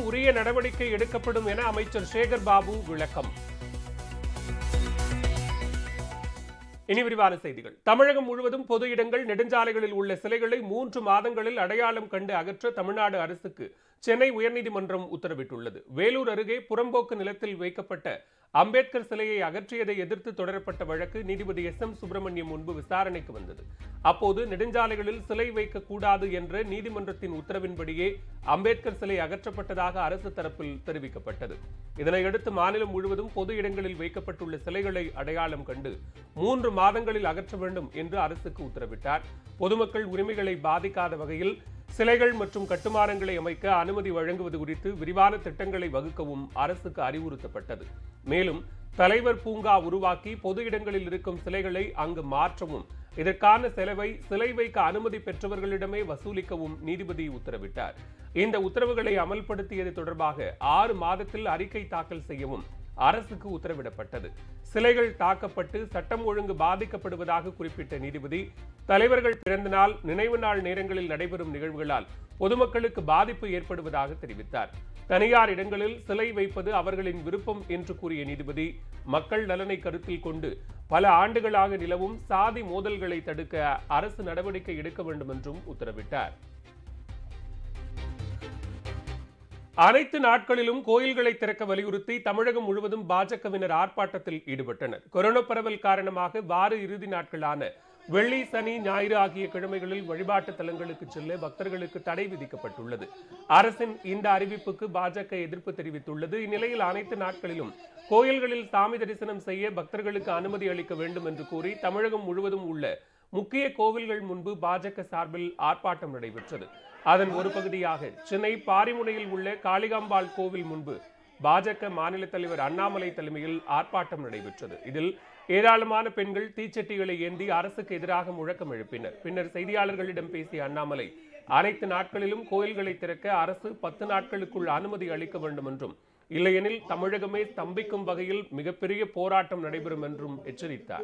உரிய நடவடிக்கை எடுக்கப்படும் என அமைச்சர் சேகர் பாபு விளக்கம் இனி விரிவான செய்திகள் தமிழகம் முழுவதும் பொது இடங்கள் நெடுஞ்சாலைகளில் உள்ள சிலைகளை மூன்று மாதங்களில் அடையாளம் கண்டு அகற்ற தமிழ்நாடு அரசுக்கு சென்னை உயர்நீதிமன்றம் உத்தரவிட்டுள்ளது வேலூர் அருகே புறம்போக்கு நிலத்தில் வைக்கப்பட்ட அம்பேத்கர் சிலையை அகற்றியதை எதிர்த்து தொடரப்பட்ட வழக்கு நீதிபதி எஸ் எம் சுப்பிரமணியம் முன்பு விசாரணைக்கு வந்தது அப்போது நெடுஞ்சாலைகளில் சிலை வைக்கக்கூடாது என்ற நீதிமன்றத்தின் உத்தரவின்படியே அம்பேத்கர் சிலை அகற்றப்பட்டதாக அரசு தரப்பில் தெரிவிக்கப்பட்டது இதனையடுத்து மாநிலம் முழுவதும் பொது இடங்களில் வைக்கப்பட்டுள்ள சிலைகளை அடையாளம் கண்டு மூன்று மாதங்களில் அகற்ற வேண்டும் என்று அரசுக்கு உத்தரவிட்டார் பொதுமக்கள் உரிமைகளை பாதிக்காத வகையில் சிலைகள் மற்றும் கட்டுமானங்களை அமைக்க அனுமதி வழங்குவது குறித்து விரிவான திட்டங்களை வகுக்கவும் அரசுக்கு அறிவுறுத்தப்பட்டது மேலும் தலைவர் பூங்கா உருவாக்கி பொது இடங்களில் இருக்கும் சிலைகளை அங்கு மாற்றவும் இதற்கான செலவை சிலை வைக்க அனுமதி பெற்றவர்களிடமே வசூலிக்கவும் நீதிபதி உத்தரவிட்டார் இந்த உத்தரவுகளை அமல்படுத்தியது தொடர்பாக ஆறு மாதத்தில் அறிக்கை தாக்கல் செய்யவும் அரசுக்கு உத்தரவிடப்பட்டது சிலைகள் தாக்கப்பட்டு சட்டம் ஒழுங்கு பாதிக்கப்படுவதாக குறிப்பிட்ட நீதிபதி தலைவர்கள் பிறந்த நாள் நினைவு நாள் நேரங்களில் நடைபெறும் நிகழ்வுகளால் பொதுமக்களுக்கு பாதிப்பு ஏற்படுவதாக தெரிவித்தார் தனியார் இடங்களில் சிலை வைப்பது அவர்களின் விருப்பம் என்று கூறிய நீதிபதி மக்கள் நலனை கருத்தில் கொண்டு பல ஆண்டுகளாக நிலவும் சாதி மோதல்களை தடுக்க அரசு நடவடிக்கை எடுக்க வேண்டும் என்றும் உத்தரவிட்டார் அனைத்து நாட்களிலும் கோயில்களை திறக்க வலியுறுத்தி தமிழகம் முழுவதும் பாஜகவினர் ஆர்ப்பாட்டத்தில் ஈடுபட்டனர் கொரோனா பரவல் காரணமாக வார இறுதி நாட்களான வெள்ளி சனி ஞாயிறு ஆகிய கிழமைகளில் வழிபாட்டு தலங்களுக்கு செல்ல பக்தர்களுக்கு தடை விதிக்கப்பட்டுள்ளது அரசின் இந்த அறிவிப்புக்கு பாஜக எதிர்ப்பு தெரிவித்துள்ளது இந்நிலையில் அனைத்து நாட்களிலும் கோயில்களில் சாமி தரிசனம் செய்ய பக்தர்களுக்கு அனுமதி அளிக்க வேண்டும் என்று கூறி தமிழகம் முழுவதும் உள்ள முக்கிய கோவில்கள் முன்பு பாஜக சார்பில் ஆர்ப்பாட்டம் நடைபெற்றது அதன் ஒரு பகுதியாக சென்னை பாரிமுனையில் உள்ள காளிகாம்பாள் கோவில் முன்பு பாஜக மாநில தலைவர் அண்ணாமலை தலைமையில் ஆர்ப்பாட்டம் நடைபெற்றது இதில் ஏராளமான பெண்கள் தீச்சட்டிகளை ஏந்தி அரசுக்கு எதிராக முழக்கம் எழுப்பினர் பின்னர் செய்தியாளர்களிடம் பேசிய அண்ணாமலை அனைத்து நாட்களிலும் கோயில்களை திறக்க அரசு பத்து நாட்களுக்குள் அனுமதி அளிக்க வேண்டும் என்றும் இல்லையெனில் தமிழகமே ஸ்தம்பிக்கும் வகையில் மிகப்பெரிய போராட்டம் நடைபெறும் என்றும் எச்சரித்தார்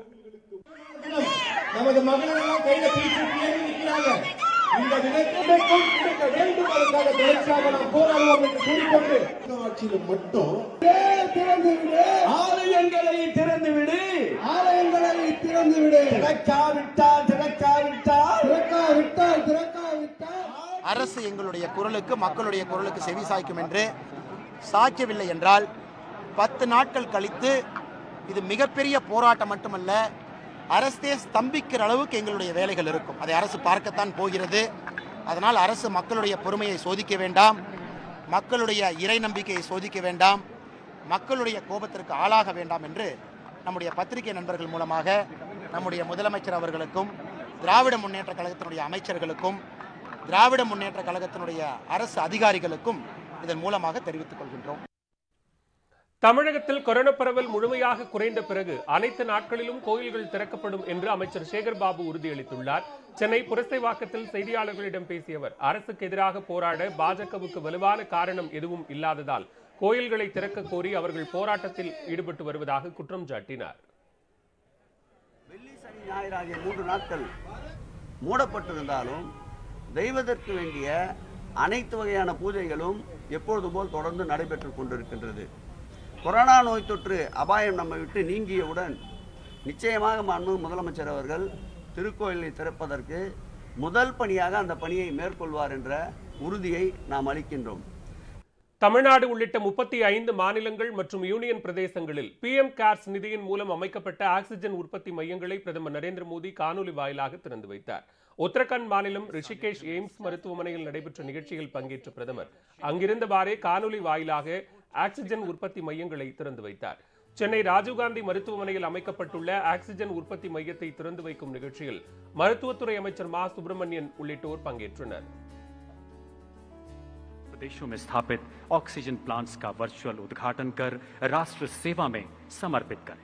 நமது மகளிர் எல்லாம் கையில தீச்சட்டி ஏந்தி நிற்கிறாங்க இந்த தினத்திற்கும் கிடைக்க வேண்டும் அதற்காக தொடர்ச்சியாக நாம் போராடுவோம் என்று கூறிக்கொண்டு ஆட்சியில் மட்டும் திறந்து விடு ஆலயங்களை திறந்து விடு ஆலயங்களை திறந்து விடு திறக்காவிட்டால் திறக்காவிட்டால் திறக்காவிட்டால் திறக்காவிட்டால் அரசு எங்களுடைய குரலுக்கு மக்களுடைய குரலுக்கு செவி சாய்க்கும் என்று சாய்க்கவில்லை என்றால் பத்து நாட்கள் கழித்து இது மிகப்பெரிய போராட்டம் மட்டுமல்ல அரசே ஸ்தம்பிக்கிற அளவுக்கு எங்களுடைய வேலைகள் இருக்கும் அதை அரசு பார்க்கத்தான் போகிறது அதனால் அரசு மக்களுடைய பொறுமையை சோதிக்க வேண்டாம் மக்களுடைய இறை நம்பிக்கையை சோதிக்க வேண்டாம் மக்களுடைய கோபத்திற்கு ஆளாக வேண்டாம் என்று நம்முடைய பத்திரிகை நண்பர்கள் மூலமாக நம்முடைய முதலமைச்சர் அவர்களுக்கும் திராவிட முன்னேற்ற கழகத்தினுடைய அமைச்சர்களுக்கும் திராவிட முன்னேற்ற கழகத்தினுடைய அரசு அதிகாரிகளுக்கும் இதன் மூலமாக தெரிவித்துக் கொள்கின்றோம் தமிழகத்தில் கொரோனா பரவல் முழுமையாக குறைந்த பிறகு அனைத்து நாட்களிலும் கோயில்கள் திறக்கப்படும் என்று அமைச்சர் சேகர் பாபு உறுதியளித்துள்ளார் சென்னை புரசைவாக்கத்தில் செய்தியாளர்களிடம் பேசிய அவர் அரசுக்கு எதிராக போராட பாஜகவுக்கு வலுவான காரணம் எதுவும் இல்லாததால் கோயில்களை திறக்க கோரி அவர்கள் போராட்டத்தில் ஈடுபட்டு வருவதாக குற்றம் சாட்டினார் வெள்ளி சனி ஞாயிறு ஆகிய மூன்று நாட்கள் மூடப்பட்டிருந்தாலும் தெய்வத்திற்கு வேண்டிய அனைத்து வகையான பூஜைகளும் எப்பொழுதும் போல் தொடர்ந்து நடைபெற்றுக் கொண்டிருக்கின்றது கொரோனா நோய் தொற்று அபாயம் நம்மை விட்டு நீங்கியவுடன் நிச்சயமாக மாண்பு முதலமைச்சர் அவர்கள் திருக்கோயிலை திறப்பதற்கு முதல் பணியாக அந்த பணியை மேற்கொள்வார் என்ற உறுதியை நாம் அளிக்கின்றோம் தமிழ்நாடு உள்ளிட்ட முப்பத்தி ஐந்து மாநிலங்கள் மற்றும் யூனியன் பிரதேசங்களில் பிஎம் கேர்ஸ் நிதியின் மூலம் அமைக்கப்பட்ட ஆக்சிஜன் உற்பத்தி மையங்களை பிரதமர் நரேந்திர மோடி காணொலி வாயிலாக திறந்து வைத்தார் உத்தரகாண்ட் மாநிலம் ரிஷிகேஷ் எய்ம்ஸ் மருத்துவமனையில் நடைபெற்ற நிகழ்ச்சியில் பங்கேற்ற பிரதமர் அங்கிருந்தவாறே காணொலி வாயிலாக ஆக்சிஜன் உற்பத்தி மையங்களை திறந்து வைத்தார் சென்னை ராஜீவ்காந்தி மருத்துவமனையில் அமைக்கப்பட்டுள்ள ஆக்சிஜன் உற்பத்தி மையத்தை திறந்து வைக்கும் நிகழ்ச்சியில் மருத்துவத்துறை அமைச்சர் மா சுப்பிரமணியன் உள்ளிட்டோர் பங்கேற்றனர் प्रदेशों में स्थापित ऑक्सीजन प्लांट्स का वर्चुअल उद्घाटन कर राष्ट्र सेवा में समर्पित करें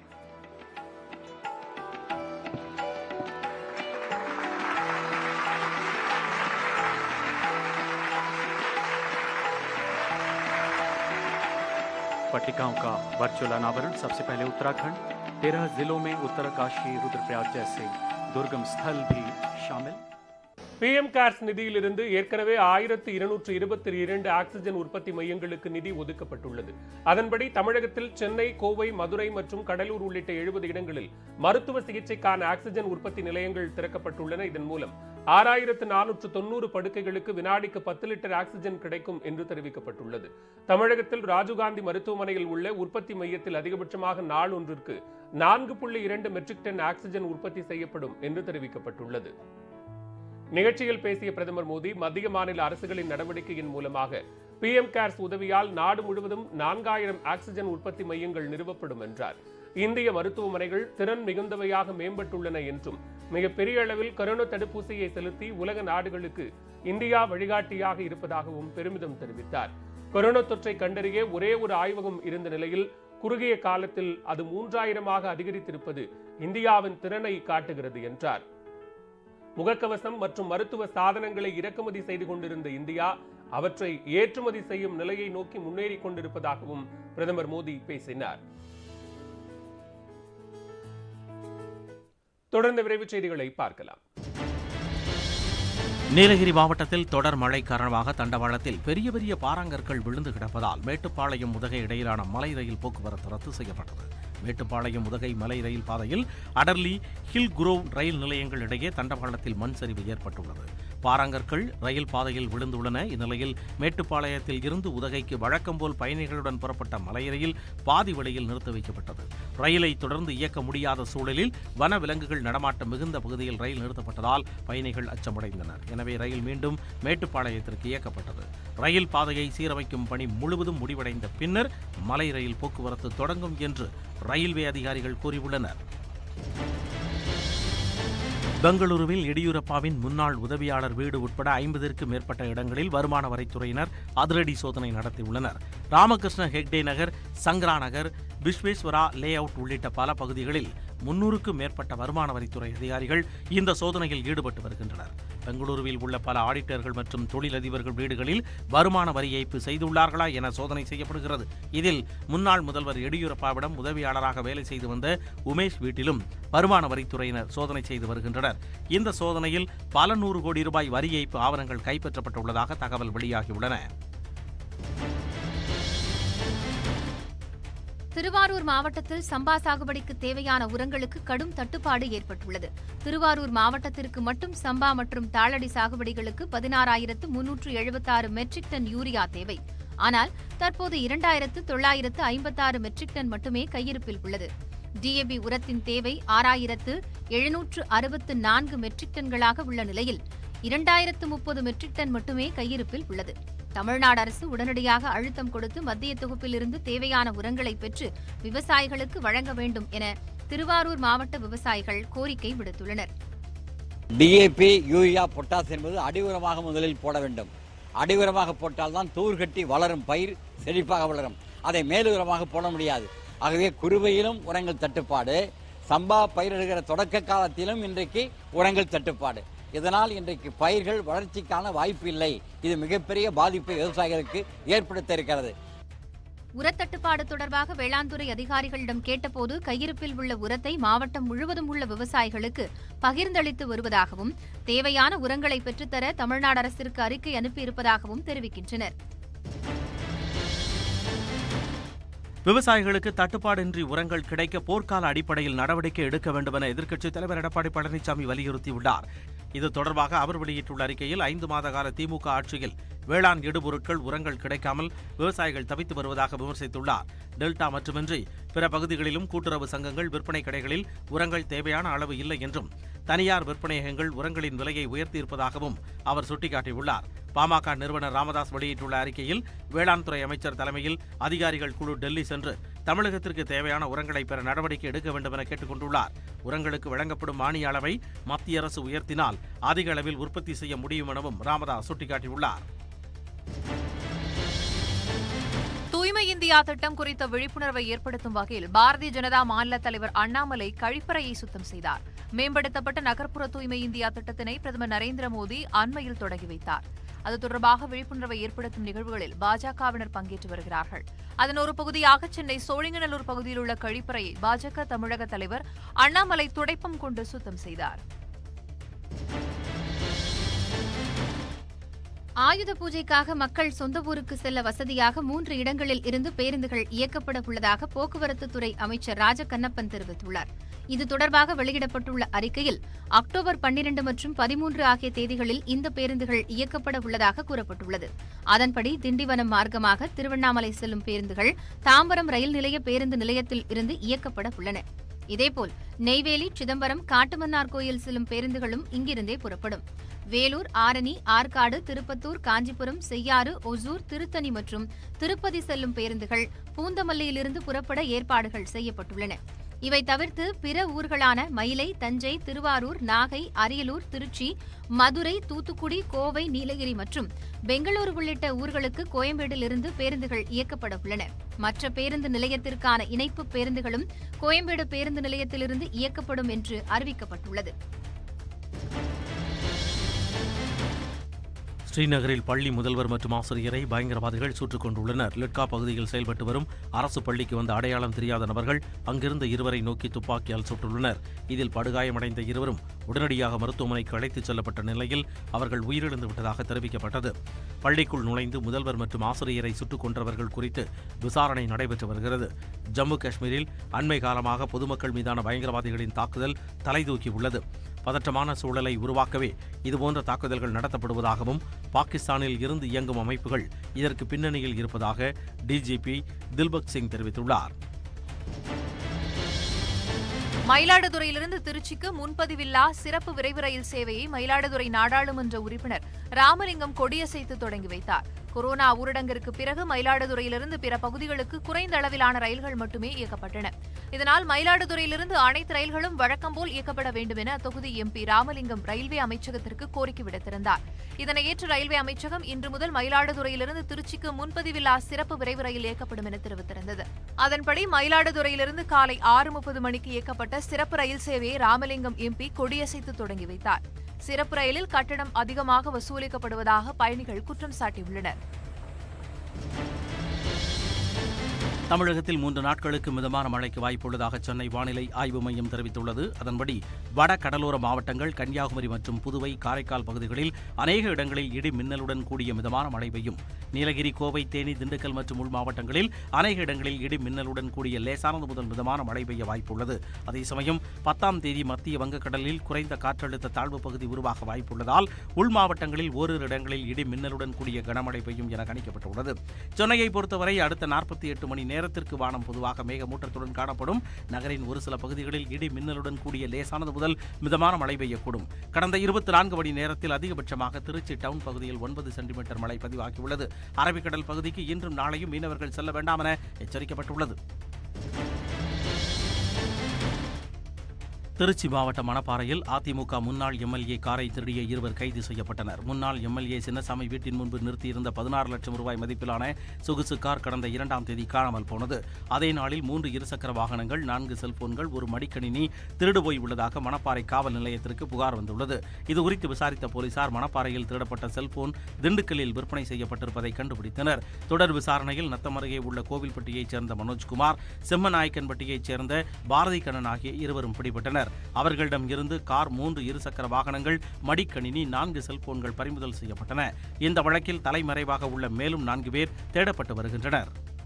पट्टिकाओं का वर्चुअल अनावरण सबसे पहले उत्तराखंड तेरह जिलों में उत्तरकाशी रुद्रप्रयाग जैसे दुर्गम स्थल भी शामिल பிஎம் கேர்ஸ் நிதியிலிருந்து ஏற்கனவே ஆயிரத்து இருநூற்று இருபத்தி இரண்டு ஆக்சிஜன் உற்பத்தி மையங்களுக்கு நிதி ஒதுக்கப்பட்டுள்ளது அதன்படி தமிழகத்தில் சென்னை கோவை மதுரை மற்றும் கடலூர் உள்ளிட்ட எழுபது இடங்களில் மருத்துவ சிகிச்சைக்கான ஆக்சிஜன் உற்பத்தி நிலையங்கள் திறக்கப்பட்டுள்ளன இதன் மூலம் ஆறாயிரத்து நானூற்று தொண்ணூறு படுக்கைகளுக்கு வினாடிக்கு பத்து லிட்டர் ஆக்சிஜன் கிடைக்கும் என்று தெரிவிக்கப்பட்டுள்ளது தமிழகத்தில் ராஜீவ்காந்தி மருத்துவமனையில் உள்ள உற்பத்தி மையத்தில் அதிகபட்சமாக நாள் ஒன்றிற்கு நான்கு புள்ளி இரண்டு மெட்ரிக் டன் ஆக்சிஜன் உற்பத்தி செய்யப்படும் என்று தெரிவிக்கப்பட்டுள்ளது நிகழ்ச்சியில் பேசிய பிரதமர் மோடி மத்திய மாநில அரசுகளின் நடவடிக்கையின் மூலமாக பிஎம் கேர்ஸ் உதவியால் நாடு முழுவதும் நான்காயிரம் ஆக்சிஜன் உற்பத்தி மையங்கள் நிறுவப்படும் என்றார் இந்திய மருத்துவமனைகள் திறன் மிகுந்தவையாக மேம்பட்டுள்ளன என்றும் மிகப்பெரிய அளவில் கரோனா தடுப்பூசியை செலுத்தி உலக நாடுகளுக்கு இந்தியா வழிகாட்டியாக இருப்பதாகவும் பெருமிதம் தெரிவித்தார் கொரோனா தொற்றை கண்டறிய ஒரே ஒரு ஆய்வகம் இருந்த நிலையில் குறுகிய காலத்தில் அது மூன்றாயிரமாக அதிகரித்திருப்பது இந்தியாவின் திறனை காட்டுகிறது என்றார் முகக்கவசம் மற்றும் மருத்துவ சாதனங்களை இறக்குமதி செய்து கொண்டிருந்த இந்தியா அவற்றை ஏற்றுமதி செய்யும் நிலையை நோக்கி முன்னேறி கொண்டிருப்பதாகவும் பிரதமர் மோடி பேசினார் தொடர்ந்து விரைவுச் செய்திகளை பார்க்கலாம் நீலகிரி மாவட்டத்தில் தொடர் மழை காரணமாக தண்டவாளத்தில் பெரிய பெரிய பாறாங்கற்கள் விழுந்து கிடப்பதால் மேட்டுப்பாளையம் உதகை இடையிலான மலை ரயில் போக்குவரத்து ரத்து செய்யப்பட்டது மேட்டுப்பாளையம் உதகை மலை ரயில் பாதையில் அடர்லி ஹில் குரோவ் ரயில் நிலையங்கள் இடையே தண்டவாளத்தில் மண் சரிவு ஏற்பட்டுள்ளது பாறாங்கற்கள் ரயில் பாதையில் விழுந்துள்ளன இந்நிலையில் மேட்டுப்பாளையத்தில் இருந்து உதகைக்கு வழக்கம் போல் பயணிகளுடன் புறப்பட்ட மலை ரயில் பாதி வழியில் நிறுத்தி வைக்கப்பட்டது ரயிலை தொடர்ந்து இயக்க முடியாத சூழலில் வன விலங்குகள் நடமாட்டம் மிகுந்த பகுதியில் ரயில் நிறுத்தப்பட்டதால் பயணிகள் அச்சமடைந்தனர் எனவே ரயில் மீண்டும் மேட்டுப்பாளையத்திற்கு இயக்கப்பட்டது ரயில் பாதையை சீரமைக்கும் பணி முழுவதும் முடிவடைந்த பின்னர் மலை ரயில் போக்குவரத்து தொடங்கும் என்று ரயில்வே அதிகாரிகள் கூறியுள்ளனர் பெங்களூருவில் எடியூரப்பாவின் முன்னாள் உதவியாளர் வீடு உட்பட ஐம்பதிற்கும் மேற்பட்ட இடங்களில் வருமான வரித்துறையினர் அதிரடி சோதனை நடத்தியுள்ளனர் ராமகிருஷ்ண ஹெக்டே நகர் சங்கரா நகர் விஸ்வேஸ்வரா லே அவுட் உள்ளிட்ட பல பகுதிகளில் முன்னூறுக்கும் மேற்பட்ட வருமான வரித்துறை அதிகாரிகள் இந்த சோதனையில் ஈடுபட்டு வருகின்றனர் பெங்களூருவில் உள்ள பல ஆடிட்டர்கள் மற்றும் தொழிலதிபர்கள் வீடுகளில் வருமான வரி ஏய்ப்பு செய்துள்ளார்களா என சோதனை செய்யப்படுகிறது இதில் முன்னாள் முதல்வர் எடியூரப்பாவிடம் உதவியாளராக வேலை செய்து வந்த உமேஷ் வீட்டிலும் வருமான வரித்துறையினர் சோதனை செய்து வருகின்றனர் இந்த சோதனையில் பல நூறு கோடி ரூபாய் வரி ஏய்ப்பு ஆவணங்கள் கைப்பற்றப்பட்டுள்ளதாக தகவல் வெளியாகியுள்ளன திருவாரூர் மாவட்டத்தில் சம்பா சாகுபடிக்கு தேவையான உரங்களுக்கு கடும் தட்டுப்பாடு ஏற்பட்டுள்ளது திருவாரூர் மாவட்டத்திற்கு மட்டும் சம்பா மற்றும் தாளடி சாகுபடிகளுக்கு பதினாறாயிரத்து முன்னூற்று எழுபத்தாறு மெட்ரிக் டன் யூரியா தேவை ஆனால் தற்போது இரண்டாயிரத்து தொள்ளாயிரத்து ஐம்பத்தாறு மெட்ரிக் டன் மட்டுமே கையிருப்பில் உள்ளது டிஏபி உரத்தின் தேவை ஆறாயிரத்து எழுநூற்று அறுபத்து நான்கு மெட்ரிக் டன்களாக உள்ள நிலையில் இரண்டாயிரத்து முப்பது மெட்ரிக் டன் மட்டுமே கையிருப்பில் உள்ளது தமிழ்நாடு அரசு உடனடியாக அழுத்தம் கொடுத்து மத்திய தொகுப்பிலிருந்து தேவையான உரங்களை பெற்று விவசாயிகளுக்கு வழங்க வேண்டும் என திருவாரூர் மாவட்ட விவசாயிகள் கோரிக்கை விடுத்துள்ளனர் டிஏபி யூரியா பொட்டாஸ் என்பது அடி உரமாக முதலில் போட வேண்டும் அடி உரமாக போட்டால்தான் தூர் கட்டி வளரும் பயிர் செழிப்பாக வளரும் அதை மேல் உரமாக போட முடியாது ஆகவே குறுவையிலும் உரங்கள் தட்டுப்பாடு சம்பா பயிரிடுகிற தொடக்க காலத்திலும் இன்றைக்கு உரங்கள் தட்டுப்பாடு இதனால் இன்றைக்கு பயிர்கள் வளர்ச்சிக்கான வாய்ப்பு இல்லை இது மிகப்பெரிய பாதிப்பை விவசாயிகளுக்கு ஏற்படுத்த இருக்கிறது உரத்தட்டுப்பாடு தொடர்பாக வேளாண் துறை அதிகாரிகளிடம் கேட்டபோது கையிருப்பில் உள்ள உரத்தை மாவட்டம் முழுவதும் உள்ள விவசாயிகளுக்கு பகிர்ந்தளித்து வருவதாகவும் தேவையான உரங்களை பெற்றுத்தர தமிழ்நாடு அரசிற்கு அறிக்கை அனுப்பியிருப்பதாகவும் தெரிவிக்கின்றனர் விவசாயிகளுக்கு தட்டுப்பாடின்றி உரங்கள் கிடைக்க போர்க்கால அடிப்படையில் நடவடிக்கை எடுக்க வேண்டும் என எதிர்க்கட்சித் தலைவர் எடப்பாடி பழனிசாமி வலியுறுத்தியுள்ளார் இது தொடர்பாக அவர் வெளியிட்டுள்ள அறிக்கையில் ஐந்து மாத கால திமுக ஆட்சியில் வேளாண் இடுபொருட்கள் உரங்கள் கிடைக்காமல் விவசாயிகள் தவித்து வருவதாக விமர்சித்துள்ளார் டெல்டா மட்டுமின்றி பிற பகுதிகளிலும் கூட்டுறவு சங்கங்கள் விற்பனை கடைகளில் உரங்கள் தேவையான அளவு இல்லை என்றும் தனியார் விற்பனையகங்கள் உரங்களின் விலையை உயர்த்தியிருப்பதாகவும் அவர் சுட்டிக்காட்டியுள்ளார் பாமக நிறுவனர் ராமதாஸ் வெளியிட்டுள்ள அறிக்கையில் வேளாண் துறை அமைச்சர் தலைமையில் அதிகாரிகள் குழு டெல்லி சென்று தமிழகத்திற்கு தேவையான உரங்களை பெற நடவடிக்கை எடுக்க வேண்டும் என கேட்டுக் கொண்டுள்ளார் உரங்களுக்கு வழங்கப்படும் மானிய அளவை மத்திய அரசு உயர்த்தினால் அதிக அளவில் உற்பத்தி செய்ய முடியும் எனவும் ராமதாஸ் சுட்டிக்காட்டியுள்ளார் தூய்மை இந்தியா திட்டம் குறித்த விழிப்புணர்வை ஏற்படுத்தும் வகையில் பாரதிய ஜனதா மாநில தலைவர் அண்ணாமலை கழிப்பறையை சுத்தம் செய்தார் மேம்படுத்தப்பட்ட நகர்ப்புற தூய்மை இந்தியா திட்டத்தினை பிரதமர் நரேந்திர மோடி அண்மையில் தொடங்கி வைத்தார் அது தொடர்பாக விழிப்புணர்வை ஏற்படுத்தும் நிகழ்வுகளில் பாஜகவினர் பங்கேற்று வருகிறார்கள் அதன் ஒரு பகுதியாக சென்னை சோழிங்கநல்லூர் பகுதியில் உள்ள கழிப்பறையை பாஜக தமிழக தலைவர் அண்ணாமலை துடைப்பம் கொண்டு சுத்தம் செய்தார் ஆயுத பூஜைக்காக மக்கள் சொந்த ஊருக்கு செல்ல வசதியாக மூன்று இடங்களில் இருந்து பேருந்துகள் இயக்கப்பட உள்ளதாக போக்குவரத்து துறை அமைச்சர் ராஜகண்ணப்பன் தெரிவித்துள்ளார் இது தொடர்பாக வெளியிடப்பட்டுள்ள அறிக்கையில் அக்டோபர் பன்னிரண்டு மற்றும் பதிமூன்று ஆகிய தேதிகளில் இந்த பேருந்துகள் இயக்கப்பட உள்ளதாக கூறப்பட்டுள்ளது அதன்படி திண்டிவனம் மார்க்கமாக திருவண்ணாமலை செல்லும் பேருந்துகள் தாம்பரம் ரயில் நிலைய பேருந்து நிலையத்தில் இருந்து இயக்கப்பட உள்ளன இதேபோல் நெய்வேலி சிதம்பரம் காட்டுமன்னார் கோயில் செல்லும் பேருந்துகளும் இங்கிருந்தே புறப்படும் வேலூர் ஆரணி ஆற்காடு திருப்பத்தூர் காஞ்சிபுரம் செய்யாறு ஒசூர் திருத்தணி மற்றும் திருப்பதி செல்லும் பேருந்துகள் பூந்தமல்லியிலிருந்து புறப்பட ஏற்பாடுகள் செய்யப்பட்டுள்ளன இவை தவிர்த்து பிற ஊர்களான மயிலை தஞ்சை திருவாரூர் நாகை அரியலூர் திருச்சி மதுரை தூத்துக்குடி கோவை நீலகிரி மற்றும் பெங்களூரு உள்ளிட்ட ஊர்களுக்கு கோயம்பேடிலிருந்து பேருந்துகள் இயக்கப்பட உள்ளன மற்ற பேருந்து நிலையத்திற்கான இணைப்பு பேருந்துகளும் கோயம்பேடு பேருந்து நிலையத்திலிருந்து இயக்கப்படும் என்று அறிவிக்கப்பட்டுள்ளது ஸ்ரீநகரில் பள்ளி முதல்வர் மற்றும் ஆசிரியரை பயங்கரவாதிகள் சுட்டுக் கொண்டுள்ளனர் லெட்கா பகுதியில் செயல்பட்டு வரும் அரசு பள்ளிக்கு வந்த அடையாளம் தெரியாத நபர்கள் அங்கிருந்த இருவரை நோக்கி துப்பாக்கியால் சுட்டுள்ளனர் இதில் படுகாயமடைந்த இருவரும் உடனடியாக மருத்துவமனைக்கு அழைத்துச் செல்லப்பட்ட நிலையில் அவர்கள் உயிரிழந்து விட்டதாக தெரிவிக்கப்பட்டது பள்ளிக்குள் நுழைந்து முதல்வர் மற்றும் ஆசிரியரை சுட்டுக் கொன்றவர்கள் குறித்து விசாரணை நடைபெற்று வருகிறது ஜம்மு காஷ்மீரில் அண்மை காலமாக பொதுமக்கள் மீதான பயங்கரவாதிகளின் தாக்குதல் தலைதூக்கியுள்ளது பதற்றமான சூழலை உருவாக்கவே இதுபோன்ற தாக்குதல்கள் நடத்தப்படுவதாகவும் பாகிஸ்தானில் இருந்து இயங்கும் அமைப்புகள் இதற்கு பின்னணியில் இருப்பதாக டிஜிபி தில்பக் சிங் தெரிவித்துள்ளார் மயிலாடுதுறையிலிருந்து திருச்சிக்கு முன்பதிவில்லா சிறப்பு விரைவு ரயில் சேவையை மயிலாடுதுறை நாடாளுமன்ற உறுப்பினர் ராமலிங்கம் கொடியசைத்து தொடங்கி வைத்தார் கொரோனா ஊரடங்கிற்கு பிறகு மயிலாடுதுறையிலிருந்து பிற பகுதிகளுக்கு குறைந்த அளவிலான ரயில்கள் மட்டுமே இயக்கப்பட்டன இதனால் மயிலாடுதுறையிலிருந்து அனைத்து ரயில்களும் வழக்கம்போல் இயக்கப்பட வேண்டும் என அத்தொகுதி எம்பி ராமலிங்கம் ரயில்வே அமைச்சகத்திற்கு கோரிக்கை விடுத்திருந்தார் இதனை ஏற்று ரயில்வே அமைச்சகம் இன்று முதல் மயிலாடுதுறையிலிருந்து திருச்சிக்கு முன்பதிவில்லா சிறப்பு விரைவு ரயில் இயக்கப்படும் என தெரிவித்திருந்தது அதன்படி மயிலாடுதுறையிலிருந்து காலை ஆறு முப்பது மணிக்கு இயக்கப்பட்ட சிறப்பு ரயில் சேவையை ராமலிங்கம் எம்பி கொடியசைத்து தொடங்கி வைத்தார் சிறப்பு ரயிலில் கட்டணம் அதிகமாக வசூலிக்கப்படுவதாக பயணிகள் குற்றம் சாட்டியுள்ளனர் தமிழகத்தில் மூன்று நாட்களுக்கு மிதமான மழைக்கு வாய்ப்புள்ளதாக சென்னை வானிலை ஆய்வு மையம் தெரிவித்துள்ளது அதன்படி வட கடலோர மாவட்டங்கள் கன்னியாகுமரி மற்றும் புதுவை காரைக்கால் பகுதிகளில் அநேக இடங்களில் இடி மின்னலுடன் கூடிய மிதமான மழை பெய்யும் நீலகிரி கோவை தேனி திண்டுக்கல் மற்றும் உள் மாவட்டங்களில் அநேக இடங்களில் இடி மின்னலுடன் கூடிய லேசானது முதல் மிதமான மழை பெய்ய வாய்ப்புள்ளது அதே சமயம் பத்தாம் தேதி மத்திய வங்கக்கடலில் குறைந்த காற்றழுத்த தாழ்வு பகுதி உருவாக வாய்ப்புள்ளதால் உள் மாவட்டங்களில் ஓரிரு இடங்களில் இடி மின்னலுடன் கூடிய கனமழை பெய்யும் என கணிக்கப்பட்டுள்ளது சென்னையை பொறுத்தவரை அடுத்த நாற்பத்தி எட்டு மணி நேரத்திற்கு வானம் பொதுவாக மேகமூட்டத்துடன் காணப்படும் நகரின் ஒரு சில பகுதிகளில் இடி மின்னலுடன் கூடிய லேசானது முதல் மிதமான மழை பெய்யக்கூடும் கடந்த இருபத்தி நான்கு மணி நேரத்தில் அதிகபட்சமாக திருச்சி டவுன் பகுதியில் ஒன்பது சென்டிமீட்டர் மழை பதிவாகியுள்ளது அரபிக்கடல் பகுதிக்கு இன்றும் நாளையும் மீனவர்கள் செல்ல வேண்டாம் என எச்சரிக்கப்பட்டுள்ளது திருச்சி மாவட்டம் மணப்பாறையில் அதிமுக முன்னாள் எம்எல்ஏ காரை திருடிய இருவர் கைது செய்யப்பட்டனர் முன்னாள் எம்எல்ஏ சின்னசாமி வீட்டின் முன்பு நிறுத்தியிருந்த பதினாறு லட்சம் ரூபாய் மதிப்பிலான சொகுசு கார் கடந்த இரண்டாம் தேதி காணாமல் போனது அதே நாளில் மூன்று இருசக்கர வாகனங்கள் நான்கு செல்போன்கள் ஒரு மடிக்கணினி திருடு போய் உள்ளதாக மணப்பாறை காவல் நிலையத்திற்கு புகார் வந்துள்ளது இதுகுறித்து விசாரித்த போலீசார் மணப்பாறையில் திருடப்பட்ட செல்போன் திண்டுக்கல்லில் விற்பனை செய்யப்பட்டிருப்பதை கண்டுபிடித்தனர் தொடர் விசாரணையில் நத்தம் அருகே உள்ள கோவில்பட்டியைச் சேர்ந்த மனோஜ்குமார் செம்மநாயக்கன்பட்டியைச் சேர்ந்த பாரதி கண்ணன் ஆகிய இருவரும் பிடிபட்டனர் அவர்களிடம் இருந்து கார் மூன்று இருசக்கர வாகனங்கள் மடிக்கணினி நான்கு செல்போன்கள் பறிமுதல் செய்யப்பட்டன இந்த வழக்கில் தலைமறைவாக உள்ள மேலும் நான்கு பேர் தேடப்பட்டு வருகின்றனர்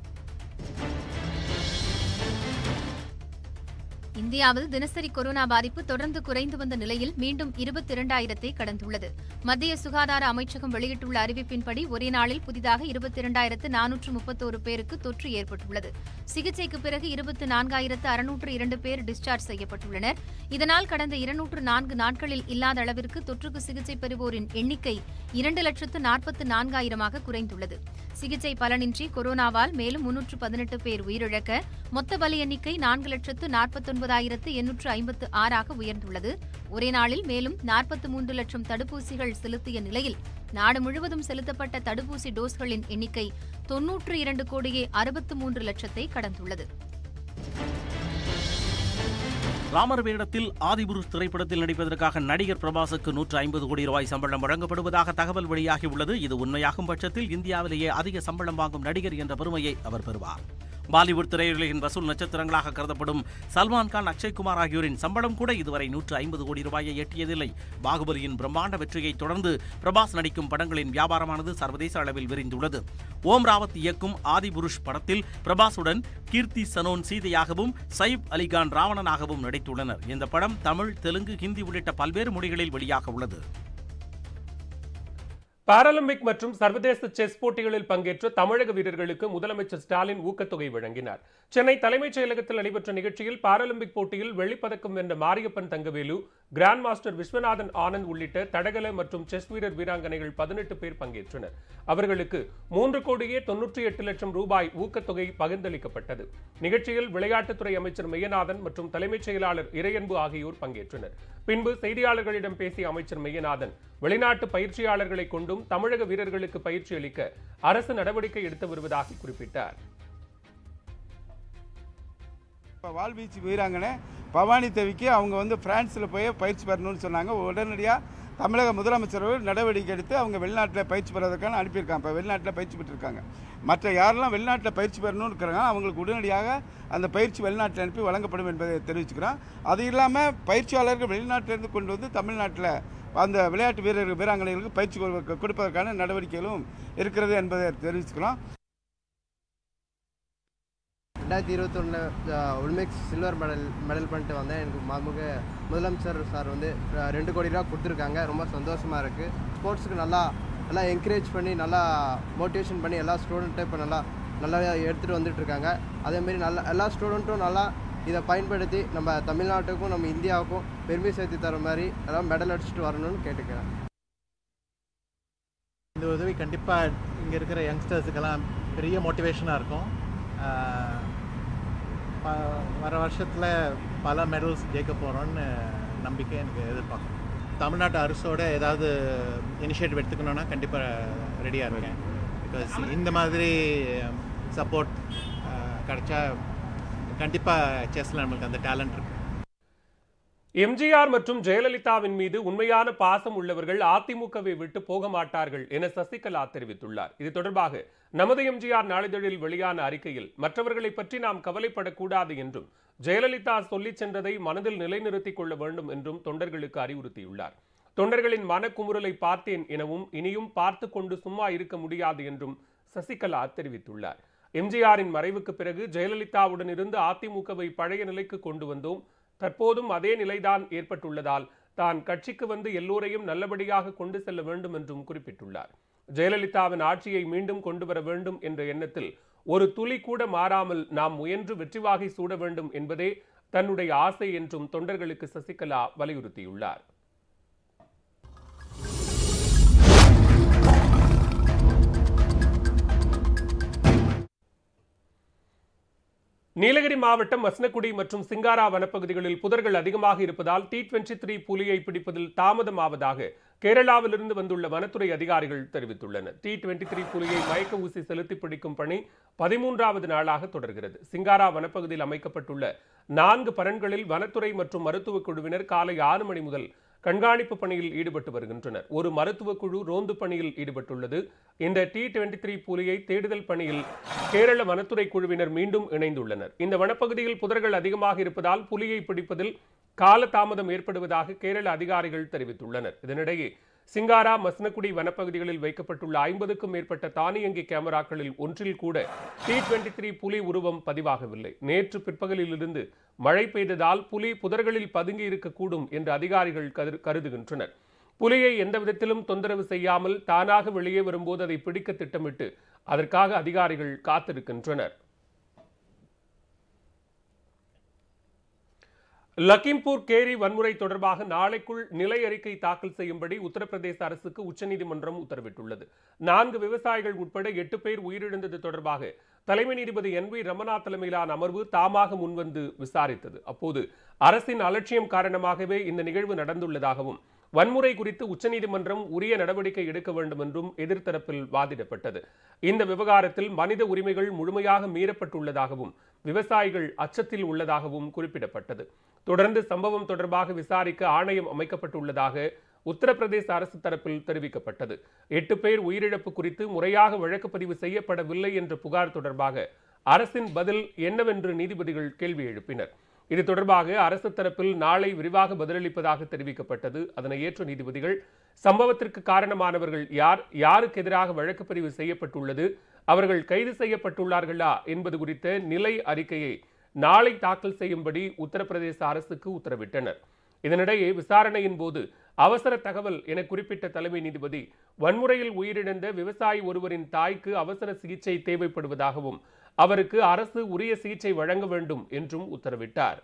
இந்தியாவில் தினசரி கொரோனா பாதிப்பு தொடர்ந்து குறைந்து வந்த நிலையில் மீண்டும் இருபத்தி இரண்டாயிரத்தை கடந்துள்ளது மத்திய சுகாதார அமைச்சகம் வெளியிட்டுள்ள அறிவிப்பின்படி ஒரே நாளில் புதிதாக இருபத்தி இரண்டாயிரத்து நானூற்று முப்பத்தோரு பேருக்கு தொற்று ஏற்பட்டுள்ளது சிகிச்சைக்கு பிறகு இருபத்தி நான்காயிரத்து அறுநூற்று இரண்டு பேர் டிஸ்சார்ஜ் செய்யப்பட்டுள்ளனர் இதனால் கடந்த இருநூற்று நான்கு நாட்களில் இல்லாத அளவிற்கு தொற்றுக்கு சிகிச்சை பெறுவோரின் எண்ணிக்கை இரண்டு லட்சத்து நாற்பத்து நான்காயிரமாக குறைந்துள்ளது சிகிச்சை பலனின்றி கொரோனாவால் மேலும் முன்னூற்று பதினெட்டு பேர் உயிரிழக்க மொத்த பலி எண்ணிக்கை நான்கு லட்சத்து நாற்பத்தொன்பதாயிரத்து எண்ணூற்று ஐம்பத்து ஆறாக உயர்ந்துள்ளது ஒரே நாளில் மேலும் நாற்பத்து மூன்று லட்சம் தடுப்பூசிகள் செலுத்திய நிலையில் நாடு முழுவதும் செலுத்தப்பட்ட தடுப்பூசி டோஸ்களின் எண்ணிக்கை தொன்னூற்று இரண்டு கோடியே அறுபத்து மூன்று லட்சத்தை கடந்துள்ளது ராமர் வேடத்தில் ஆதிபுருஷ் திரைப்படத்தில் நடிப்பதற்காக நடிகர் பிரபாஸுக்கு நூற்று ஐம்பது கோடி ரூபாய் சம்பளம் வழங்கப்படுவதாக தகவல் வெளியாகியுள்ளது இது உண்மையாகும் பட்சத்தில் இந்தியாவிலேயே அதிக சம்பளம் வாங்கும் நடிகர் என்ற பெருமையை அவர் பெறுவார் பாலிவுட் திரையுலகின் வசூல் நட்சத்திரங்களாக கருதப்படும் சல்மான் கான் அக்ஷய்குமார் ஆகியோரின் சம்பளம் கூட இதுவரை நூற்று ஐம்பது கோடி ரூபாயை எட்டியதில்லை பாகுபலியின் பிரம்மாண்ட வெற்றியை தொடர்ந்து பிரபாஸ் நடிக்கும் படங்களின் வியாபாரமானது சர்வதேச அளவில் விரிந்துள்ளது ஓம் ராவத் இயக்கும் ஆதிபுருஷ் படத்தில் பிரபாசுடன் கீர்த்தி சனோன் சீதையாகவும் சைப் அலிகான் ராவணனாகவும் நடித்துள்ளனர் இந்த படம் தமிழ் தெலுங்கு ஹிந்தி உள்ளிட்ட பல்வேறு மொழிகளில் வெளியாக உள்ளது பாராலிம்பிக் மற்றும் சர்வதேச செஸ் போட்டிகளில் பங்கேற்ற தமிழக வீரர்களுக்கு முதலமைச்சர் ஸ்டாலின் ஊக்கத்தொகை வழங்கினார் சென்னை தலைமைச் செயலகத்தில் நடைபெற்ற நிகழ்ச்சியில் பாராலிம்பிக் போட்டியில் வெள்ளிப்பதக்கம் வென்ற மாரியப்பன் தங்கவேலு கிராண்ட் மாஸ்டர் விஸ்வநாதன் ஆனந்த் உள்ளிட்ட தடகள மற்றும் செஸ் வீரர் வீராங்கனைகள் பதினெட்டு பேர் பங்கேற்றனர் அவர்களுக்கு மூன்று கோடியே தொன்னூற்றி எட்டு லட்சம் ரூபாய் ஊக்கத்தொகை பகிர்ந்தளிக்கப்பட்டது நிகழ்ச்சியில் விளையாட்டுத்துறை அமைச்சர் மெய்யநாதன் மற்றும் தலைமைச் செயலாளர் இறையன்பு ஆகியோர் பங்கேற்றனர் பின்பு செய்தியாளர்களிடம் பேசிய அமைச்சர் மெய்யநாதன் வெளிநாட்டு பயிற்சியாளர்களை கொண்டும் தமிழக வீரர்களுக்கு பயிற்சி அளிக்க அரசு நடவடிக்கை எடுத்து வருவதாக குறிப்பிட்டார் இப்போ வால்வீச்சு வீராங்கனை பவானி தேவிக்கு அவங்க வந்து பிரான்ஸில் போய் பயிற்சி பெறணும்னு சொன்னாங்க உடனடியாக தமிழக முதலமைச்சர் அவர்கள் நடவடிக்கை எடுத்து அவங்க வெளிநாட்டில் பயிற்சி பெறதுக்கான அனுப்பியிருக்காங்க இப்போ வெளிநாட்டில் பயிற்சி பெற்றிருக்காங்க மற்ற யாரெல்லாம் வெளிநாட்டில் பயிற்சி பெறணும்னு இருக்கிறாங்க அவங்களுக்கு உடனடியாக அந்த பயிற்சி வெளிநாட்டில் அனுப்பி வழங்கப்படும் என்பதை தெரிவிச்சுக்கிறோம் அது இல்லாமல் பயிற்சியாளர்கள் வெளிநாட்டிலிருந்து கொண்டு வந்து தமிழ்நாட்டில் அந்த விளையாட்டு வீரர்கள் வீராங்கனைகளுக்கு பயிற்சி கொடுக்க- கொடுப்பதற்கான நடவடிக்கைகளும் இருக்கிறது என்பதை தெரிவிச்சுக்கிறோம் ரெண்டாயிரத்தி இருபத்தொன்னு ஒலிம்பிக்ஸ் சில்வர் மெடல் மெடல் பண்ணிட்டு வந்தேன் எனக்கு மாண்புமிகு முதலமைச்சர் சார் வந்து அஹ், ரெண்டு கோடி ரூபா கொடுத்துருக்காங்க ரொம்ப சந்தோஷமாக இருக்குது ஸ்போர்ட்ஸுக்கு நல்லா நல்லா என்கரேஜ் பண்ணி நல்லா மோட்டிவேஷன் பண்ணி எல்லா ஸ்டூடெண்ட்டும் இப்போ நல்லா நல்லா எடுத்துகிட்டு வந்துட்டு இருக்காங்க அதேமாரி நல்லா எல்லா ஸ்டூடெண்ட்டும் நல்லா இதை பயன்படுத்தி நம்ம தமிழ்நாட்டுக்கும் நம்ம இந்தியாவுக்கும் பெருமை சேர்த்து தர மாதிரி எல்லாம் மெடல் அடிச்சுட்டு வரணும்னு கேட்டுக்கிறேன் இந்த உதவி கண்டிப்பாக இங்கே இருக்கிற யங்ஸ்டர்ஸுக்கெல்லாம் பெரிய மோட்டிவேஷனாக இருக்கும் ஆஹ் ப- வர வருஷத்தில் பல மெடல்ஸ் ஜெயிக்க போகிறோன்னு நம்பிக்கை எனக்கு எதிர்பார்க்குறேன் தமிழ்நாட்டு அரசோட ஏதாவது இனிஷியேட்டிவ் எடுத்துக்கணுன்னா கண்டிப்பாக ரெடியாக இருக்கேன் பிகாஸ் இந்த மாதிரி சப்போர்ட் கிடைச்சா கண்டிப்பாக செஸ்ஸில் நம்மளுக்கு அந்த டேலண்ட் இருக்குது எம்ஜிஆர் மற்றும் ஜெயலலிதாவின் மீது உண்மையான பாசம் உள்ளவர்கள் அதிமுகவை விட்டு போக மாட்டார்கள் என சசிகலா தெரிவித்துள்ளார் இது தொடர்பாக நமது எம்ஜிஆர் நாளிதழில் வெளியான அறிக்கையில் மற்றவர்களை பற்றி நாம் கவலைப்படக்கூடாது என்றும் ஜெயலலிதா சொல்லிச் சென்றதை மனதில் நிலைநிறுத்திக் கொள்ள வேண்டும் என்றும் தொண்டர்களுக்கு அறிவுறுத்தியுள்ளார் தொண்டர்களின் மனக்குமுறலை பார்த்தேன் எனவும் இனியும் பார்த்து கொண்டு சும்மா இருக்க முடியாது என்றும் சசிகலா தெரிவித்துள்ளார் எம்ஜிஆரின் மறைவுக்கு பிறகு ஜெயலலிதாவுடன் இருந்து அதிமுகவை பழைய நிலைக்கு கொண்டு வந்தோம் தற்போதும் அதே நிலைதான் ஏற்பட்டுள்ளதால் தான் கட்சிக்கு வந்து எல்லோரையும் நல்லபடியாக கொண்டு செல்ல வேண்டும் என்றும் குறிப்பிட்டுள்ளார் ஜெயலலிதாவின் ஆட்சியை மீண்டும் கொண்டு வர வேண்டும் என்ற எண்ணத்தில் ஒரு துளி கூட மாறாமல் நாம் முயன்று வெற்றி வாகை சூட வேண்டும் என்பதே தன்னுடைய ஆசை என்றும் தொண்டர்களுக்கு சசிகலா வலியுறுத்தியுள்ளார் நீலகிரி மாவட்டம் மஸ்னக்குடி மற்றும் சிங்காரா வனப்பகுதிகளில் புதர்கள் அதிகமாக இருப்பதால் டி டுவெண்டி த்ரீ புலியை பிடிப்பதில் தாமதமாவதாக கேரளாவிலிருந்து வந்துள்ள வனத்துறை அதிகாரிகள் தெரிவித்துள்ளனர் டி டுவெண்டி த்ரீ புலியை மயக்க ஊசி செலுத்தி பிடிக்கும் பணி பதிமூன்றாவது நாளாக தொடர்கிறது சிங்காரா வனப்பகுதியில் அமைக்கப்பட்டுள்ள நான்கு பரன்களில் வனத்துறை மற்றும் மருத்துவக் குழுவினர் காலை ஆறு மணி முதல் கண்காணிப்பு பணியில் ஈடுபட்டு வருகின்றனர் ஒரு மருத்துவ குழு ரோந்து பணியில் ஈடுபட்டுள்ளது இந்த டி டுவெண்டி த்ரீ புலியை தேடுதல் பணியில் கேரள வனத்துறை குழுவினர் மீண்டும் இணைந்துள்ளனர் இந்த வனப்பகுதியில் புதர்கள் அதிகமாக இருப்பதால் புலியை பிடிப்பதில் கால தாமதம் ஏற்படுவதாக கேரள அதிகாரிகள் தெரிவித்துள்ளனர் இதனிடையே சிங்காரா மஸ்னக்குடி வனப்பகுதிகளில் வைக்கப்பட்டுள்ள ஐம்பதுக்கும் மேற்பட்ட தானியங்கி கேமராக்களில் ஒன்றில் கூட டி டுவெண்டி த்ரீ புலி உருவம் பதிவாகவில்லை நேற்று பிற்பகலிலிருந்து மழை பெய்ததால் புலி புதர்களில் பதுங்கி இருக்கக்கூடும் என்று அதிகாரிகள் கரு- கருதுகின்றனர் புலியை எந்த விதத்திலும் தொந்தரவு செய்யாமல் தானாக வெளியே வரும்போது அதை பிடிக்க திட்டமிட்டு அதற்காக அதிகாரிகள் காத்திருக்கின்றனர் லக்கிம்பூர் கேரி வன்முறை தொடர்பாக நாளைக்குள் நிலை அறிக்கை தாக்கல் செய்யும்படி உத்தரப்பிரதேச அரசுக்கு உச்சநீதிமன்றம் உத்தரவிட்டுள்ளது நான்கு விவசாயிகள் உட்பட எட்டு பேர் உயிரிழந்தது தொடர்பாக தலைமை நீதிபதி என் வி ரமணா தலைமையிலான அமர்வு தாமாக முன்வந்து விசாரித்தது அப்போது அரசின் அலட்சியம் காரணமாகவே இந்த நிகழ்வு நடந்துள்ளதாகவும் வன்முறை குறித்து உச்சநீதிமன்றம் உரிய நடவடிக்கை எடுக்க வேண்டும் என்றும் எதிர்த்தரப்பில் வாதிடப்பட்டது இந்த விவகாரத்தில் மனித உரிமைகள் முழுமையாக மீறப்பட்டுள்ளதாகவும் விவசாயிகள் அச்சத்தில் உள்ளதாகவும் குறிப்பிடப்பட்டது தொடர்ந்து சம்பவம் தொடர்பாக விசாரிக்க ஆணையம் அமைக்கப்பட்டுள்ளதாக உத்தரப்பிரதேச அரசு தரப்பில் தெரிவிக்கப்பட்டது எட்டு பேர் உயிரிழப்பு குறித்து முறையாக வழக்கு பதிவு செய்யப்படவில்லை என்ற புகார் தொடர்பாக அரசின் பதில் என்னவென்று நீதிபதிகள் கேள்வி எழுப்பினர் இது தொடர்பாக அரசு தரப்பில் நாளை விரிவாக பதிலளிப்பதாக தெரிவிக்கப்பட்டது அதனை ஏற்ற நீதிபதிகள் சம்பவத்திற்கு காரணமானவர்கள் யார் யாருக்கு எதிராக வழக்கு பதிவு செய்யப்பட்டுள்ளது அவர்கள் கைது செய்யப்பட்டுள்ளார்களா என்பது குறித்த நிலை அறிக்கையை நாளை தாக்கல் செய்யும்படி உத்தரப்பிரதேச அரசுக்கு உத்தரவிட்டனர் இதனிடையே விசாரணையின் போது அவசர தகவல் என குறிப்பிட்ட தலைமை நீதிபதி வன்முறையில் உயிரிழந்த விவசாயி ஒருவரின் தாய்க்கு அவசர சிகிச்சை தேவைப்படுவதாகவும் அவருக்கு அரசு உரிய சிகிச்சை வழங்க வேண்டும் என்றும் உத்தரவிட்டார்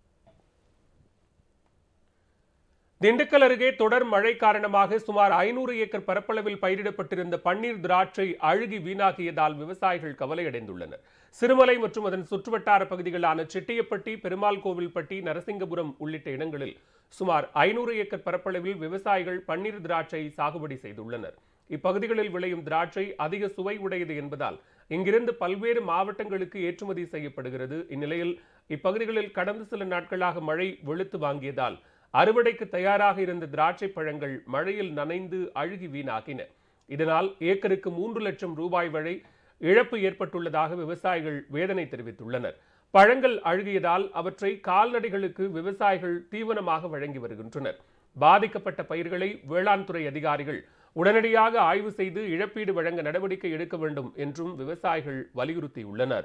திண்டுக்கல் அருகே தொடர் மழை காரணமாக சுமார் ஐநூறு ஏக்கர் பரப்பளவில் பயிரிடப்பட்டிருந்த பன்னீர் திராட்சை அழுகி வீணாகியதால் விவசாயிகள் கவலையடைந்துள்ளனர் சிறுமலை மற்றும் அதன் சுற்றுவட்டார பகுதிகளான செட்டியப்பட்டி பெருமாள் கோவில்பட்டி நரசிங்கபுரம் உள்ளிட்ட இடங்களில் சுமார் ஐநூறு ஏக்கர் பரப்பளவில் விவசாயிகள் பன்னீர் திராட்சை சாகுபடி செய்துள்ளனர் இப்பகுதிகளில் விளையும் திராட்சை அதிக சுவை உடையது என்பதால் இங்கிருந்து பல்வேறு மாவட்டங்களுக்கு ஏற்றுமதி செய்யப்படுகிறது இந்நிலையில் இப்பகுதிகளில் கடந்த சில நாட்களாக மழை வெளுத்து வாங்கியதால் அறுவடைக்கு தயாராக இருந்த திராட்சை பழங்கள் மழையில் நனைந்து அழுகி வீணாகின இதனால் ஏக்கருக்கு மூன்று லட்சம் ரூபாய் வரை இழப்பு ஏற்பட்டுள்ளதாக விவசாயிகள் வேதனை தெரிவித்துள்ளனர் பழங்கள் அழுகியதால் அவற்றை கால்நடைகளுக்கு விவசாயிகள் தீவனமாக வழங்கி வருகின்றனர் பாதிக்கப்பட்ட பயிர்களை வேளாண் துறை அதிகாரிகள் உடனடியாக ஆய்வு செய்து இழப்பீடு வழங்க நடவடிக்கை எடுக்க வேண்டும் என்றும் விவசாயிகள் வலியுறுத்தியுள்ளனர்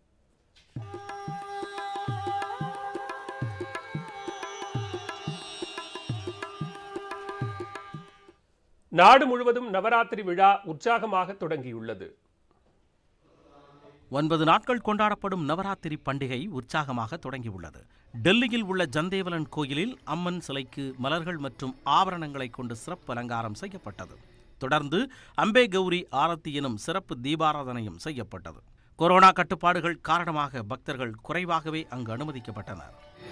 நாடு முழுவதும் நவராத்திரி விழா உற்சாகமாக தொடங்கியுள்ளது ஒன்பது நாட்கள் கொண்டாடப்படும் நவராத்திரி பண்டிகை உற்சாகமாக தொடங்கியுள்ளது டெல்லியில் உள்ள ஜந்தேவலன் கோயிலில் அம்மன் சிலைக்கு மலர்கள் மற்றும் ஆபரணங்களை கொண்டு சிறப்பு அலங்காரம் செய்யப்பட்டது தொடர்ந்து அம்பே கௌரி ஆரத்தி எனும் சிறப்பு தீபாராதனையும் செய்யப்பட்டது கொரோனா கட்டுப்பாடுகள் காரணமாக பக்தர்கள் குறைவாகவே அங்கு அனுமதிக்கப்பட்டனர்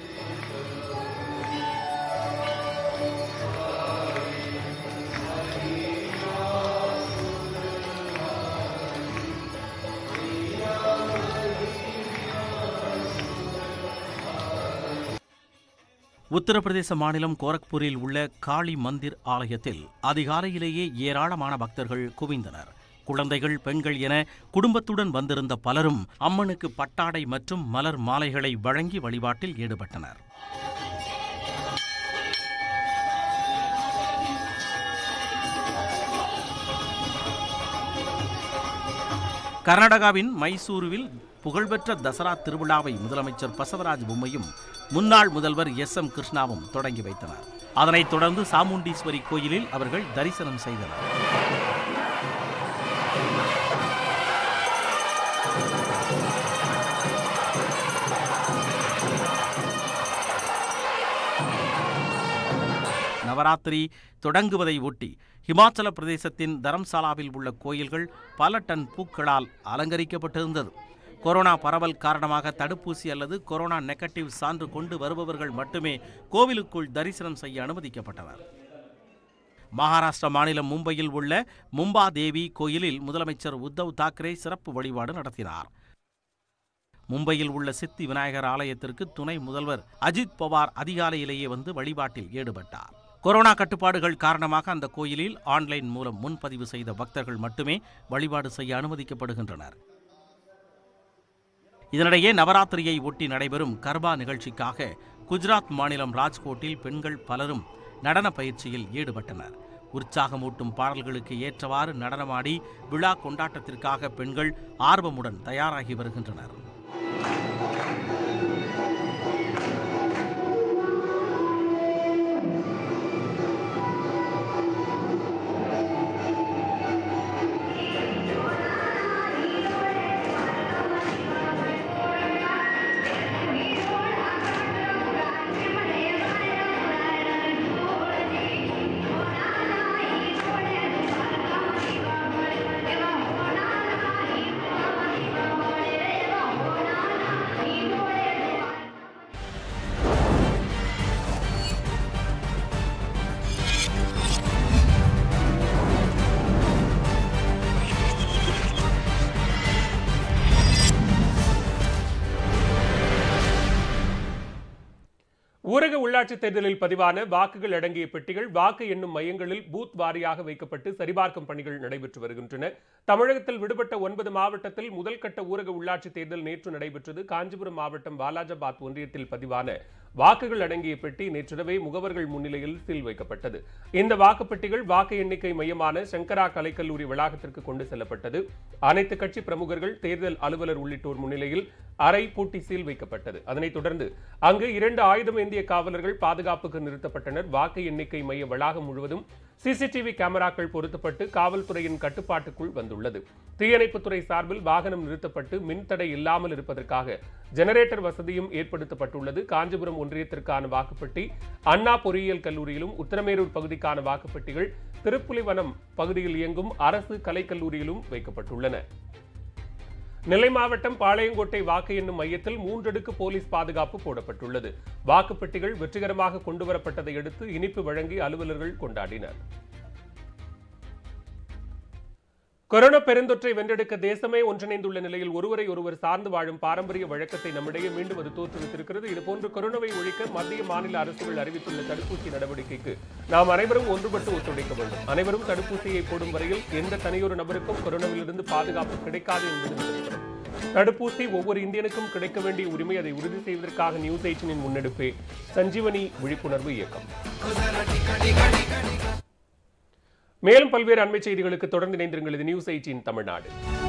உத்தரப்பிரதேச மாநிலம் கோரக்பூரில் உள்ள காளி மந்திர் ஆலயத்தில் அதிகாலையிலேயே ஏராளமான பக்தர்கள் குவிந்தனர் குழந்தைகள் பெண்கள் என குடும்பத்துடன் வந்திருந்த பலரும் அம்மனுக்கு பட்டாடை மற்றும் மலர் மாலைகளை வழங்கி வழிபாட்டில் ஈடுபட்டனர் கர்நாடகாவின் மைசூருவில் புகழ்பெற்ற தசரா திருவிழாவை முதலமைச்சர் பசவராஜ் பொம்மையும் முன்னாள் முதல்வர் எஸ் எம் கிருஷ்ணாவும் தொடங்கி வைத்தனர் அதனைத் தொடர்ந்து சாமுண்டீஸ்வரி கோயிலில் அவர்கள் தரிசனம் செய்தனர் நவராத்திரி தொடங்குவதை ஒட்டி ஹிமாச்சல பிரதேசத்தின் தரம்சாலாவில் உள்ள கோயில்கள் பல டன் பூக்களால் அலங்கரிக்கப்பட்டிருந்தது கொரோனா பரவல் காரணமாக தடுப்பூசி அல்லது கொரோனா நெகட்டிவ் சான்று கொண்டு வருபவர்கள் மட்டுமே கோவிலுக்குள் தரிசனம் செய்ய அனுமதிக்கப்பட்டனர் மகாராஷ்டிரா மாநிலம் மும்பையில் உள்ள மும்பா தேவி கோயிலில் முதலமைச்சர் உத்தவ் தாக்கரே சிறப்பு வழிபாடு நடத்தினார் மும்பையில் உள்ள சித்தி விநாயகர் ஆலயத்திற்கு துணை முதல்வர் அஜித் பவார் அதிகாலையிலேயே வந்து வழிபாட்டில் ஈடுபட்டார் கொரோனா கட்டுப்பாடுகள் காரணமாக அந்த கோயிலில் ஆன்லைன் மூலம் முன்பதிவு செய்த பக்தர்கள் மட்டுமே வழிபாடு செய்ய அனுமதிக்கப்படுகின்றனர் இதனிடையே நவராத்திரியை ஒட்டி நடைபெறும் கர்பா நிகழ்ச்சிக்காக குஜராத் மாநிலம் ராஜ்கோட்டில் பெண்கள் பலரும் நடன பயிற்சியில் ஈடுபட்டனர் உற்சாகமூட்டும் பாடல்களுக்கு ஏற்றவாறு நடனமாடி விழா கொண்டாட்டத்திற்காக பெண்கள் ஆர்வமுடன் தயாராகி வருகின்றனர் ஊரக உள்ளாட்சித் தேர்தலில் பதிவான வாக்குகள் அடங்கிய பெட்டிகள் வாக்கு எண்ணும் மையங்களில் பூத் வாரியாக வைக்கப்பட்டு சரிபார்க்கும் பணிகள் நடைபெற்று வருகின்றன தமிழகத்தில் விடுபட்ட ஒன்பது மாவட்டத்தில் முதல் கட்ட ஊரக உள்ளாட்சித் தேர்தல் நேற்று நடைபெற்றது காஞ்சிபுரம் மாவட்டம் வாலாஜாபாத் ஒன்றியத்தில் பதிவான வாக்குகள் அடங்கிய பெட்டி நேற்றிரவே முகவர்கள் முன்னிலையில் சீல் வைக்கப்பட்டது இந்த வாக்குப்பெட்டிகள் வாக்கு எண்ணிக்கை மையமான சங்கரா கலைக்கல்லூரி வளாகத்திற்கு கொண்டு செல்லப்பட்டது அனைத்து கட்சி பிரமுகர்கள் தேர்தல் அலுவலர் உள்ளிட்டோர் முன்னிலையில் அறை பூட்டி சீல் வைக்கப்பட்டது அதனைத் தொடர்ந்து அங்கு இரண்டு ஆயுதம் ஏந்திய காவலர்கள் பாதுகாப்புக்கு நிறுத்தப்பட்டனர் வாக்கு எண்ணிக்கை மைய வளாகம் முழுவதும் சிசிடிவி கேமராக்கள் பொருத்தப்பட்டு காவல்துறையின் கட்டுப்பாட்டுக்குள் வந்துள்ளது தீயணைப்புத்துறை சார்பில் வாகனம் நிறுத்தப்பட்டு மின்தடை இல்லாமல் இருப்பதற்காக ஜெனரேட்டர் வசதியும் ஏற்படுத்தப்பட்டுள்ளது காஞ்சிபுரம் ஒன்றியத்திற்கான வாக்குப்பெட்டி அண்ணா பொறியியல் கல்லூரியிலும் உத்தரமேரூர் பகுதிக்கான வாக்குப்பெட்டிகள் திருப்புலிவனம் பகுதியில் இயங்கும் அரசு கலைக்கல்லூரியிலும் வைக்கப்பட்டுள்ளன நெல்லை மாவட்டம் பாளையங்கோட்டை வாக்கு எண்ணும் மையத்தில் மூன்றடுக்கு போலீஸ் பாதுகாப்பு போடப்பட்டுள்ளது வாக்குப்பெட்டிகள் வெற்றிகரமாக கொண்டுவரப்பட்டதை அடுத்து இனிப்பு வழங்கி அலுவலர்கள் கொண்டாடினர் கொரோனா பெருந்தொற்றை வென்றெடுக்க தேசமே ஒன்றிணைந்துள்ள நிலையில் ஒருவரை ஒருவர் சார்ந்து வாழும் பாரம்பரிய வழக்கத்தை நம்மிடையே மீண்டும் அது தோற்றுவித்திருக்கிறது இதுபோன்று கொரோனாவை ஒழிக்க மத்திய மாநில அரசுகள் அறிவித்துள்ள தடுப்பூசி நடவடிக்கைக்கு நாம் அனைவரும் ஒன்றுபட்டு ஒத்துழைக்க வேண்டும் அனைவரும் தடுப்பூசியை போடும் வரையில் எந்த தனியொரு நபருக்கும் கொரோனாவிலிருந்து பாதுகாப்பு கிடைக்காது என்பது நிதர்சனம் தடுப்பூசி ஒவ்வொரு இந்தியனுக்கும் கிடைக்க வேண்டிய உரிமை அதை உறுதி செய்வதற்காக நியூஸ் எயிட்டினின் முன்னெடுப்பே சஞ்சீவனி விழிப்புணர்வு இயக்கம் மேலும் பல்வேறு அண்மை செய்திகளுக்கு தொடர்ந்து இணைந்திருங்கள் இது நியூஸ் எயிட்டின் தமிழ்நாடு